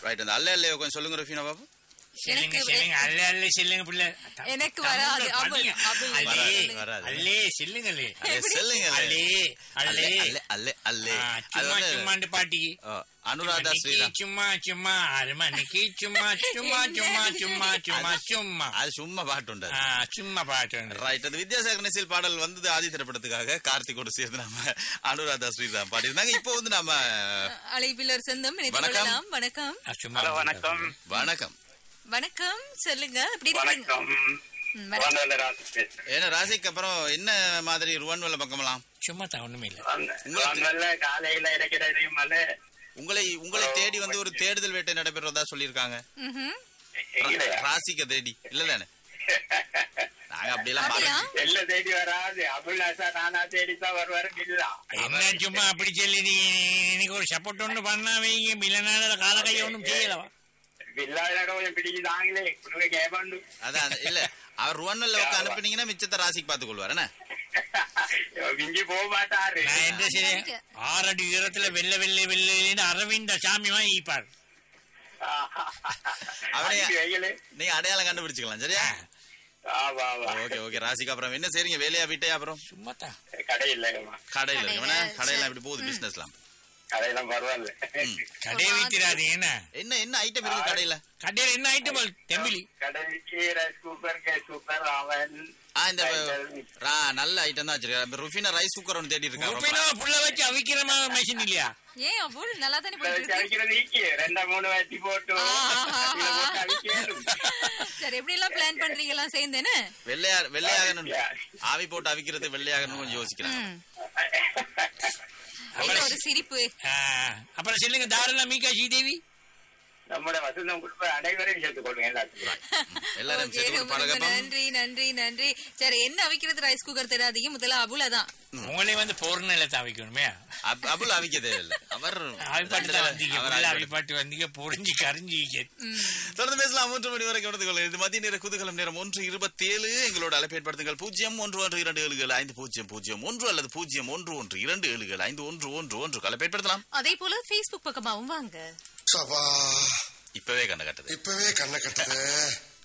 Right அந்த அல்ல அல்லையோ கொஞ்சம் சொல்லுங்க ரஃபீனா பாபு சொல்லுங்க எனக்கு சொல்லுங்க அல்ல அல்ல சொல்லுங்க பிள்ளை த- எனக்கு தமிழ்ல வராது. அபுல், படிங்க. அபுல். அல்லே, வராது, வராது. அல்லே சொல்லுங்களே அல்லே, சொல்லுங்க அல்லே அல்லே அல்லே அல்லே அல்லே ஆ, அது சும்மா வந்து சும்மாண்டு பாட்டி ஆ, அனுராதா மணிக்கு ஸ்ரீராம் சும்மா சும்மா அரை மணிக்கு சும்மா சும்மா சும்மா சும்மா சும்மா சும்மா அது சும்மா பாட்டு உண்டு ஆ, சும்மா பாட்டு உண்டு. ரைட் அது வித்யாசாகர் நெசில் பாடல் வந்தது ஆதி திரைப்படத்துக்காக கார்த்திகோடு சேர்ந்து நம்ம அனுராதா ஸ்ரீராம் பாடியிருந்தாங்க இப்போ வந்து நம்ம அழைப்பில் ஒரு சொந்தம் இணைத்துக் வணக்கம். கொள்ளலாம் வணக்கம் ஆ, சும்மா ஹலோ வணக்கம் வணக்கம் வணக்கம் சொல்லுங்க எப்படி இருக்கீங்க வணக்கம் ம், வணக்கம். வந்தவந்த ராசி பேசுறேன் ஏன்னா ராசிக்கு அப்புறம் என்ன மாதிரி ருவன்வெல்ல பக்கமெல்லாம் சும்மா தான் ஒண்ணுமே இல்ல வந்த- உங்களுக்கு- வந்தவல்ல காலையில இருக்கிறது மலை உங்களை உங்களை தேடி வந்து ஒரு தேடுதல் வேட்டை நடைபெறதா சொல்லியிருக்காங்க ம்ஹும். எங்களையா? ராசிக்க தேடி இல்ல தானே நாங்க அப்படியெல்லாம் அப்படியா? பார்க்க- எல்ல தேடி வராது அபுல்லாசா நானா தேடித்தான் வருவாரு இல்லா என்ன சும்மா அப்படி சொல்லி நீ எனக்கு ஒரு சப்போர்ட் ஒண்ணு பண்ணா வைங்க மில்லனால கால கைய ஒண்ணும் செய்யலவா பில்லாட கொஞ்சம் பிடிக்குதாங்களே உனக்கு கேபாண்டு அதான் இல்ல அவர் ருவன்வெல்ல பக்கம் அனுப்புனீங்கன்னா மிச்சத்தை ராசிக்கு பார்த்துக் கொள்வார் என்ன மிஞ்சி போக மாட்டாரு நான் என்ன செய்ய ஆறடி உயரத்துல வெள்ள வெள்ள வெள்ளைன்னு அரவிந்த சாமிமா ஈப்பார் அவனைய- அஞ்சு வயலு. நீங்க அடையாளம் கண்டுபிடிச்சுக்கலாம் சரியா ஆமா ஆமா ஓகே ஓகே ராசிக்கு அப்புறம் என்ன செய்றீங்க வேலையா வீட்டையா அப்புறம் சும்மா தான் கடை இல்லையம்மா கடையில கடையில, இவனா கடையில சரி. இப்படி போகுது பிசினஸ்லாம் கடையெல்லாம் பரவாயில்ல கடை வைத்திராது என்ன என்ன என்ன ஐட்டம் இருக்கு கடையில கடையில என்ன ஐட்டம் தெம்பிலி கடைக்கு ரைஸ் குக்கர் கேஸ் குக்கர் அவன் ஆ இந்த ரா, நல்ல ஐட்டம் தான் வச்சிருக்காரு ருஃபினா ரைஸ் குக்கர் ஒன்று தேடி இருக்காரு உப்பினா புள்ள வச்சு அவிக்கிற மெஷின் இல்லையா ஏன் அபுல் நல்லா தானே போயிட்டு இருக்கு அடிக்கிறது ஈக்கி ரெண்டா மூணு வச்சு போட்டு ஆஹா. இதுல போட்டு அடிக்கணும். சரி எப்படி எல்லாம் பிளான் பண்றீங்களா சேர்ந்தேன்னு வெள்ளையா வெள்ளையாகணும் ஆவி போட்டு அவிக்கிறது வெள்ளையாகணும் கொஞ்சம் யோசிக்கிறேன் ம். என்ன ஒரு சிரிப்பு ஆ, அப்புறம் சொல்லுங்க தாராள மீகா ஸ்ரீதேவி நம்மட வசந்தம் குடும்ப அனைவரையும் சேர்த்துக் கொள்ளுங்க எல்லாத்துக்கும் எல்லாரும் Okay, சேர்த்து ஒரு ரொம்ப ரொம்ப பழகப்பம் நன்றி நன்றி நன்றி சரி என்ன அவிக்கிறது ரைஸ் குக்கர் தெரியாதீங்க முதல்ல அபுல தான் உங்களே வந்து போர் நிலத்தை அவிக்கணுமே அப்- அபுல் அவிக்க தேவையில்லை அவர் அவிப்பாட்டு தான் வந்தீங்க அவர் புள்ள அவிப்பாட்டு. அவிப்பாட்டு வந்தீங்க பொறிஞ்சு கரிஞ்சு தொடர்ந்து பேசலாம் மூன்று மணி வரை கவனித்துக் கொள்ளுங்கள் இது மதிய நேர குதூகலம் நேரம் ஒன்று இருபத்தி ஏழு எங்களோட அழைப்பு ஏற்படுத்துங்கள் பூஜ்ஜியம் ஒன்று ஒன்று இரண்டு ஏழுகள் ஐந்து பூஜ்ஜியம் பூஜ்ஜியம் ஒன்று அல்லது பூஜ்ஜியம் ஒன்று ஒன்று இரண்டு ஏழுகள் ஐந்து ஒன்று ஒன்று ஒன்று அழைப்பு ஏற்படுத்தலாம் அதே போல Facebook பக்கமாவும் வாங்க சபா இப்பவே கண்ண கட்டுது இப்பவே கண்ணை கட்டுது